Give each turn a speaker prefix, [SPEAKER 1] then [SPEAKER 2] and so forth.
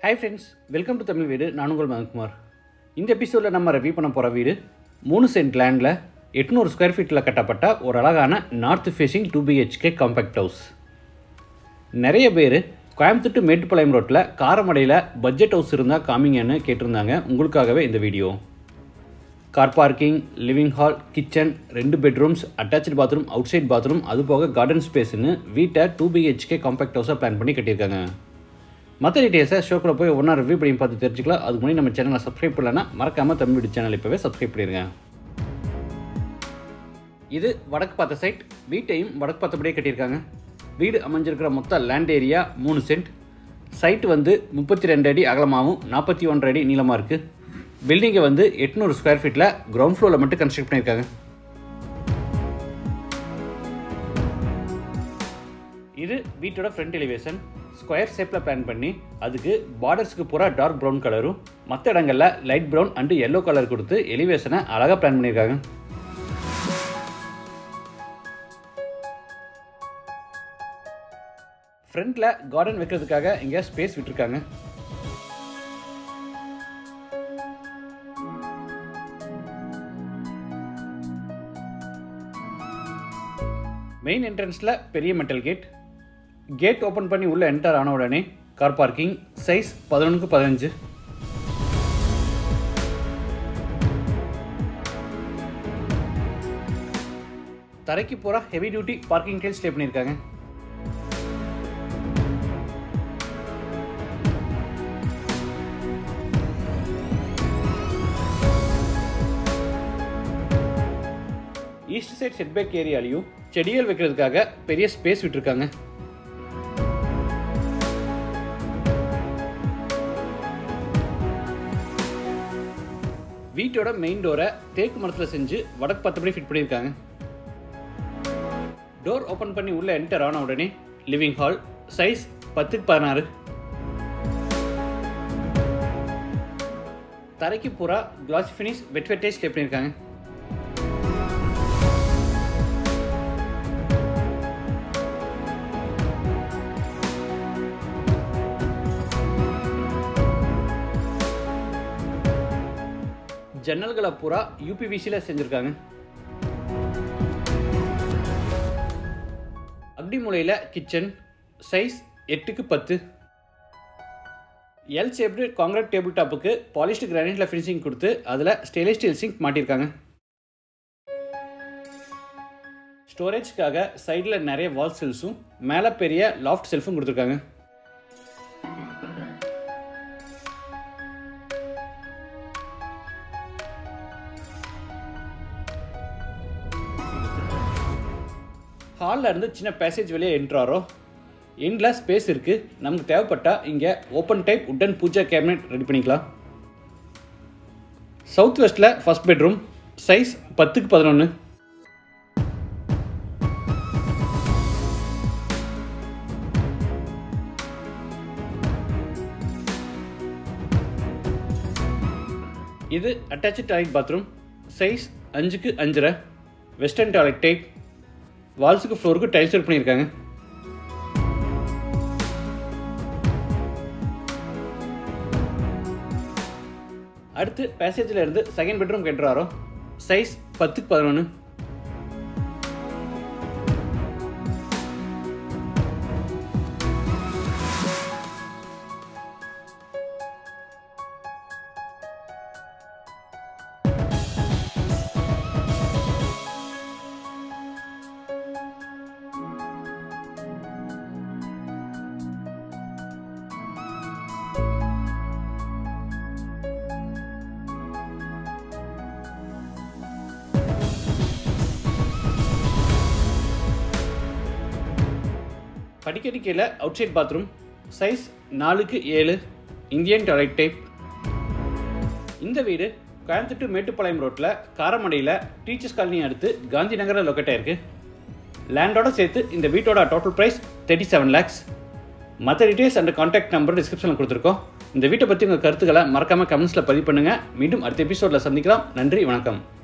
[SPEAKER 1] hi friends welcome to Tamil Veedu நான் உங்கள் மதன்குமார் இந்த எபிசோடில் நம்ம ரிவ்யூ பண்ண போகிற வீடு மூணு சென்ட் லேண்டில் எட்நூறு ஸ்கொயர் ஃபீட்டில் கட்டப்பட்ட ஒரு அழகான north facing two BHK compact house நிறைய பேர் கோயம்புத்தூர் to மேட்டுப்பாளையம் ரோட்டில் காரமடையில் பட்ஜெட் ஹவுஸ் இருந்தால் காமிங்கன்னு கேட்டிருந்தாங்க உங்களுக்காகவே இந்த video car parking living hall kitchen ரெண்டு bedrooms attach bathroom outside bathroom அது போக கார்டன் ஸ்பேஸ்னு வீட்டை டூ பிஹெச்கே காம்பேக்ட் ஹவுஸாக பிளான் பண்ணி கட்டியிருக்காங்க மற்ற டீட்டெயில்ஸை ஷோக்கில் போய் ஒன்றா ரிவ்யூ பண்ணி பார்த்து தெரிஞ்சுக்கலாம் அதுக்கு முன்னாடி நம்ம சேனலை சப்ஸ்கிரைப் பண்ணலன்னா மறக்காமல் தமிழ் வீடு சேனல் இப்போவே சப்ஸ்கிரைப் பண்ணிடுங்க இது வடக்கு பார்த்த சைட் வீட்டையும் வடக்கு பார்த்தபடியே கட்டியிருக்காங்க வீடு அமைஞ்சிருக்கிற மொத்த லேண்ட் ஏரியா மூணு சென்ட் சைட் வந்து முப்பத்தி ரெண்டு அடி அகலமாகவும் நாற்பத்தி ஒன்றரை அடி நீளமாக இருக்குது பில்டிங்கை வந்து எட்நூறு ஸ்கொயர் ஃபீட்டில் கிரவுண்ட் ஃப்ளோரில் மட்டும் கன்ஸ்ட்ரக்ட் பண்ணியிருக்காங்க இது வீட்டோட ஃப்ரண்ட் எலிவேஷன் ஸ்கொயர் ஷேப்பில் பிளான் பண்ணி அதுக்கு பார்டர்ஸ்க்கு பூரா டார்க் ப்ரௌன் கலரும் மற்ற இடங்களில் light brown and yellow colour கொடுத்து எலிவேஷனை அழகாக பிளான் பண்ணியிருக்காங்க ஃப்ரண்ட்டில் கார்டன் வைக்கிறதுக்காக இங்கே ஸ்பேஸ் விட்டுருக்காங்க மெயின் என்ட்ரன்ஸில் பெரிய மெட்டல் கேட் கேட் ஓப்பன் பண்ணி உள்ளே என்டர் ஆன உடனே கார் பார்க்கிங் சைஸ் பதினொன்றுக்கு பதினஞ்சு தரைக்கு பூரா heavy duty parking tile stay பண்ணியிருக்காங்க ஈஸ்ட் சைட் செட்பேக் ஏரியாலையும் செடிகள் வைக்கிறதுக்காக பெரிய ஸ்பேஸ் விட்டுருக்காங்க வீட்டோட மெயின் டோரை தேக்கு மரத்தில் செஞ்சு வடக்கு பத்தபடி ஃபிட் பண்ணியிருக்காங்க டோர் ஓப்பன் பண்ணி உள்ளே என்டர் ஆன உடனே லிவிங் ஹால் சைஸ் பத்துக்கு பதினாறு தரைக்கு பூரா கிளாஸ் ஃபினிஷ் வெட் வெட்டேஜ் ஸ்டே பண்ணியிருக்காங்க ஜன்னல்களை பூரா யூபிவிசியில் செஞ்சுருக்காங்க அக்டி மூலையில் கிச்சன் சைஸ் எட்டுக்கு பத்து எல் ஷேப்டு காங்கிரீட் டேபிள் டாப்புக்கு பாலிஷ்டு கிரானைட்டில் ஃபினிஷிங் கொடுத்து அதில் ஸ்டெயின்லெஸ் ஸ்டீல் சிங்க் மாட்டியிருக்காங்க ஸ்டோரேஜ்க்காக சைடில் நிறைய வால் செல்ஸும் மேலே பெரிய லாஃப்ட் செல்ஃபும் கொடுத்துருக்காங்க ஹாலில் இருந்து சின்ன பேசேஜ் வெளியே என்ட்ராரோ எண்டில் ஸ்பேஸ் இருக்குது நமக்கு தேவைப்பட்டால் இங்கே open type wooden pooja cabinet ready பண்ணிக்கலாம் சவுத் வெஸ்ட்டில் ஃபஸ்ட் பெட்ரூம் சைஸ் பத்துக்கு பதினொன்று இது அட்டாச்சு டாய்லெட் பாத்ரூம் சைஸ் அஞ்சுக்கு அஞ்சரை வெஸ்டர்ன் டாய்லெட் டைப் வால்ஸுக்கு ஃப்ளோருக்கு டைல்ஸ் ஒர்க் பண்ணியிருக்காங்க அடுத்து பேசேஜில் இருந்து செகண்ட் பெட்ரூம் கெட்டுறாரோ சைஸ் பத்துக்கு பதினொன்று படிக்கடி கீழே அவுட் சைட் பாத்ரூம் சைஸ் நாலுக்கு ஏழு இந்தியன் டாய்லெட் டைப் இந்த வீடு கோயம்புத்தூர் to மேட்டுப்பாளையம் ரோட்டில் காரமடையில் டீச்சர்ஸ் காலனி அடுத்து காந்தி நகரில் லொக்கேட் ஆயிருக்கு லேண்டோட சேர்த்து இந்த வீட்டோட total price thirty seven lakhs மற்ற டீட்டெயில்ஸ் அண்ட் காண்டாக்ட் நம்பர் டிஸ்கிரிப்ஷனில் கொடுத்துருக்கோம் இந்த வீட்டை பற்றி உங்கள் கருத்துக்களை மறக்காமல் கமெண்ட்ஸில் பதிவு பண்ணுங்கள் மீண்டும் அடுத்த எபிசோடில் சந்திக்கலாம் நன்றி வணக்கம்